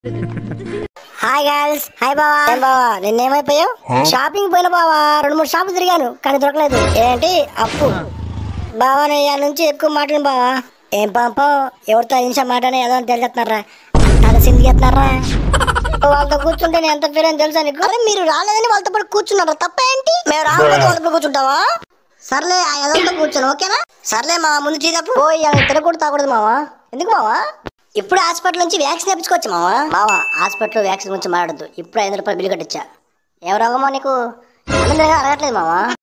hi girls hi బావా ఏం బావా నిన్నేమైపోయావు షాపింగ్ పోయిన బావా రెండు మూడు షాపులు తిరిగాను కానీ దొరకలేదు ఏంటి అప్పు బావా నేను ఇవాళ నుంచి ఎక్కువ మాట్లాడిన బావా ఏం పాపం ఎవరితో ఐదు నిమిషం మాట్లాడి ఏదో అని తెలిసేస్తున్నారా తల సిందిగేస్తున్నారా వాళ్ళతో కూర్చుంటే నేను ఎంత ఫీల్ అని తెలుసా నీకు అరే మీరు రాలేదని వాళ్ళతో పాటు కూర్చున్నారా తప్ప ఏంటి మేము రాకపోతే వాళ్ళతో పాటు కూర్చుంటావా సర్లే ఆ ఎదలతో కూర్చోను ఓకేనా సర్లే మా ముందు చీదప్పు పోయి అలా తినకూడదు తాగకూడదు మావా ఎందుకు మావా ఇప్పుడు హాస్పిటల్ నుంచి వ్యాక్సిన్ తెప్పించుకోవచ్చు మావా మావా హాస్పిటల్ వ్యాక్సిన్ గురించి మాట్లాడద్దు ఇప్పుడు ఐదు రూపాయలు బిల్లు కట్టించా ఏం రోగమో నీకు అన్నం తినగా అడగట్లేదు మావా